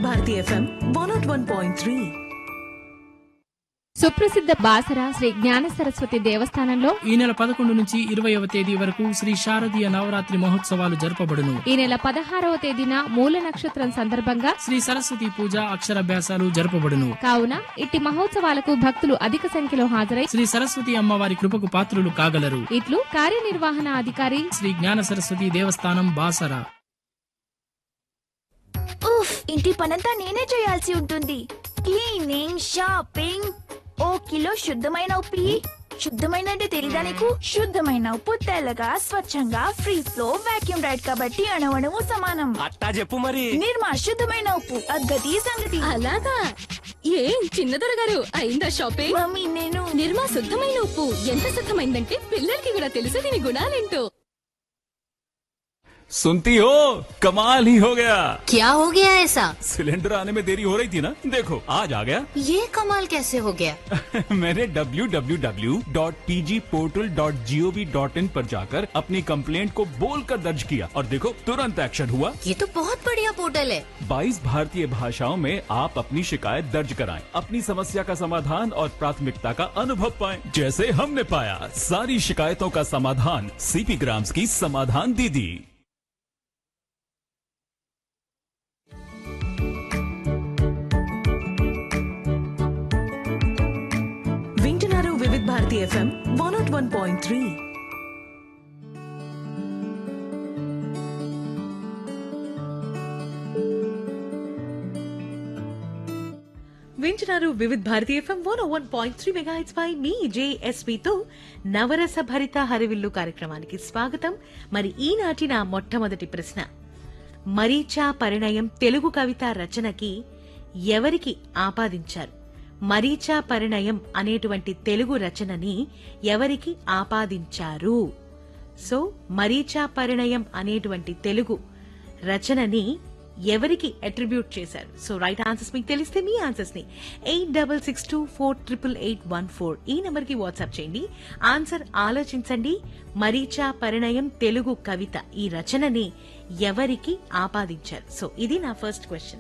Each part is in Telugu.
Bharati FM one nought one point three సుప్రసిద్ధ బాసర శ్రీ జ్ఞాన సరస్వతి దేవస్థానంలో ఈ నెల పదకొండు నుంచి ఇరవైవ తేదీ వరకు శ్రీ శారదీయ నవరాత్రి మహోత్సవాలు జరపబడును ఈ నెల పదహారవ తేదీన మూల నక్షత్రం సందర్భంగా శ్రీ సరస్వతి పూజ అక్షరాభ్యాసాలు జరపబడును కావున ఇట్టి మహోత్సవాలకు భక్తులు అధిక సంఖ్యలో హాజరై శ్రీ సరస్వతి అమ్మవారి కృపకు పాత్రులు కాగలరు ఇట్లు కార్యనిర్వహణ అధికారి శ్రీ జ్ఞాన సరస్వతి దేవస్థానం బాసర ఉఫ్ ఇంటి పనంతా నేనే చేయాల్సి ఉంటుంది క్లీనింగ్ షాపింగ్ ఓ కిలో శుద్ధమైన ఉప్పు ఇయ్యి. శుద్ధమైన అంటే తెలీదా నీకు శుద్ధమైన ఉప్పు తెల్లగా స్వచ్ఛంగా ఫ్రీ ఫ్లో వాక్యూమ్ రైడ్ కాబట్టి అణవణము సమానం అట్టా చెప్పు మరి నిర్మా శుద్ధమైన ఉప్పు అగ్గది సంగతి అలాగా ఏం చిన్నదొర గారు అయిందా షాపింగ్ మమ్మీ నేను నిర్మా శుద్ధమైన ఉప్పు ఎంత శుద్ధమైందంటే పిల్లలకి కూడా తెలుసు దీని గుణాలేంటో सुनती हो कमाल ही हो गया क्या हो गया ऐसा सिलेंडर आने में देरी हो रही थी ना देखो आज आ गया ये कमाल कैसे हो गया मैंने www.pgportal.gov.in पर जाकर अपनी कंप्लेंट को बोलकर दर्ज किया और देखो तुरंत एक्शन हुआ ये तो बहुत बढ़िया पोर्टल है 22 भारतीय भाषाओं में आप अपनी शिकायत दर्ज कराएं, अपनी समस्या का समाधान और प्राथमिकता का अनुभव पाएं, जैसे हमने पाया सारी शिकायतों का समाधान सीपी ग्राम्स की समाधान दीदी వింటున్నారు Vividh Bharati FM one nought one point three వింటున్నారు Vividh Bharati FM one one point three mega పై మీ జేఎస్పీతో నవరస భరిత హరివిల్లు కార్యక్రమానికి స్వాగతం మరి ఈనాటి నా మొట్టమొదటి ప్రశ్న మరీచా పరిణయం తెలుగు కవిత రచనకి ఎవరికి ఆపాదించారు మరీచా పరిణయం అనేటువంటి తెలుగు రచనని ఎవరికి ఆపాదించారు సో మరీచా పరిణయం అనేటువంటి తెలుగు రచనని ఎవరికి అట్రిబ్యూట్ చేశారు సో రైట్ ఆన్సర్స్ మీకు తెలిస్తే మీ ఆన్సర్స్ ని eight double six two four triple eight one four ఈ నెంబర్ కి వాట్సాప్ చేయండి ఆన్సర్ ఆలోచించండి మరీచా పరిణయం తెలుగు కవిత ఈ రచనని ఎవరికి ఆపాదించారు సో ఇది నా ఫస్ట్ క్వశ్చన్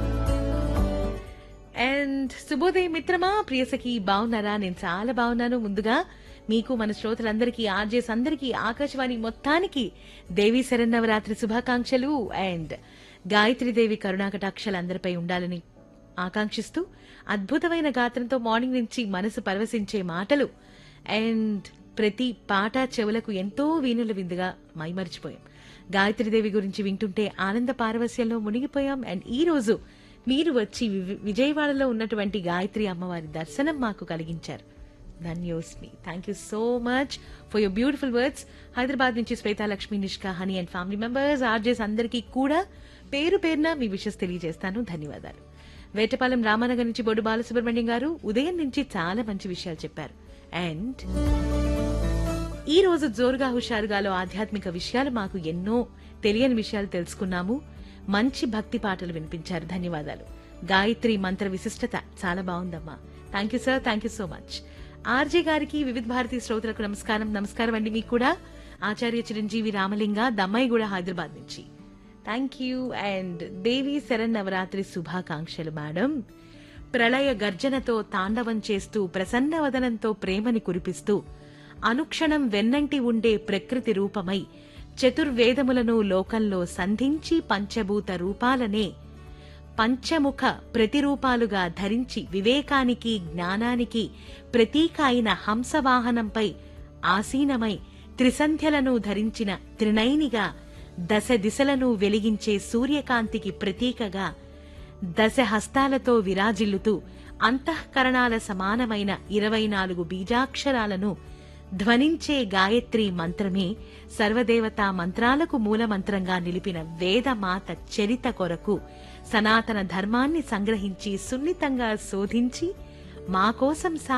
అండ్ శుభోదయం మిత్రమా ప్రియసకి బాగున్నారా నేను చాలా బాగున్నాను ముందుగా మీకు మన శ్రోతలందరికీ ఆర్జేస్ అందరికీ ఆకాశవాణి మొత్తానికి దేవి శరన్నవరాత్రి శుభాకాంక్షలు అండ్ గాయత్రీదేవి కరుణాకటాక్షలు అందరిపై ఉండాలని ఆకాంక్షిస్తూ అద్భుతమైన గాత్రంతో మార్నింగ్ నుంచి మనసు పరవశించే మాటలు అండ్ ప్రతి పాట చెవులకు ఎంతో వీణుల విందుగా మైమరిచిపోయాం గాయత్రీదేవి గురించి వింటుంటే ఆనంద పారవస్యంలో మునిగిపోయాం అండ్ ఈ రోజు మీరు వచ్చి వి- విజయవాడలో ఉన్నటువంటి గాయత్రి అమ్మవారి దర్శనం మాకు కలిగించారు ధన్యోస్మి thank you so much for your beautiful words Hyderabad నుంచి Swetalakshmi Nishka Honey and family members RJs అందరికీ కూడా పేరు పేరున మీ విషెస్ తెలియజేస్తాను ధన్యవాదాలు వేటపాలెం రామానగర్ నుంచి బొడ్డు బాలసుబ్రహ్మణ్యం గారు ఉదయం నుంచి చాలా మంచి విషయాలు చెప్పారు అండ్ ఈ రోజు జోరుగా హుషారుగాలో ఆధ్యాత్మిక విషయాలు మాకు ఎన్నో తెలియని విషయాలు తెలుసుకున్నాము మంచి భక్తి పాటలు వినిపించారు ధన్యవాదాలు గాయత్రి మంత్ర విశిష్టత చాలా బాగుందమ్మా thank you sir thank you so much RJ గారికి వివిధ భారతీ శ్రోతలకు నమస్కారం నమస్కారం అండి మీకు కూడా ఆచార్య చిరంజీవి రామలింగ దమ్మాయిగూడ హైదరాబాద్ నుంచి thank you and Devi Sharan Navaratri శుభాకాంక్షలు మేడం ప్రళయ గర్జనతో తాండవం చేస్తూ ప్రసన్నవదనంతో ప్రేమని కురిపిస్తూ అనుక్షణం వెన్నంటి ఉండే ప్రకృతి రూపమై చతుర్వేదములను లోకంలో సంధించి పంచభూత రూపాలనే పంచముఖ ప్రతిరూపాలుగా ధరించి వివేకానికి జ్ఞానానికి ప్రతీక అయిన హంసవాహనంపై ఆసీనమై త్రిసంధ్యలను ధరించిన త్రినైనిగా దశ దిశలను వెలిగించే సూర్యకాంతికి ప్రతీకగా దశ హస్తాలతో విరాజిల్లుతూ అంతఃకరణాల సమానమైన ఇరవై నాలుగు బీజాక్షరాలను ధ్వనించే గాయత్రి మంత్రమే సర్వదేవతా మంత్రాలకు మూలమంత్రంగా నిలిపిన వేదమాత చరిత కొరకు సనాతన ధర్మాన్ని సంగ్రహించి సున్నితంగా శోధించి మా కోసం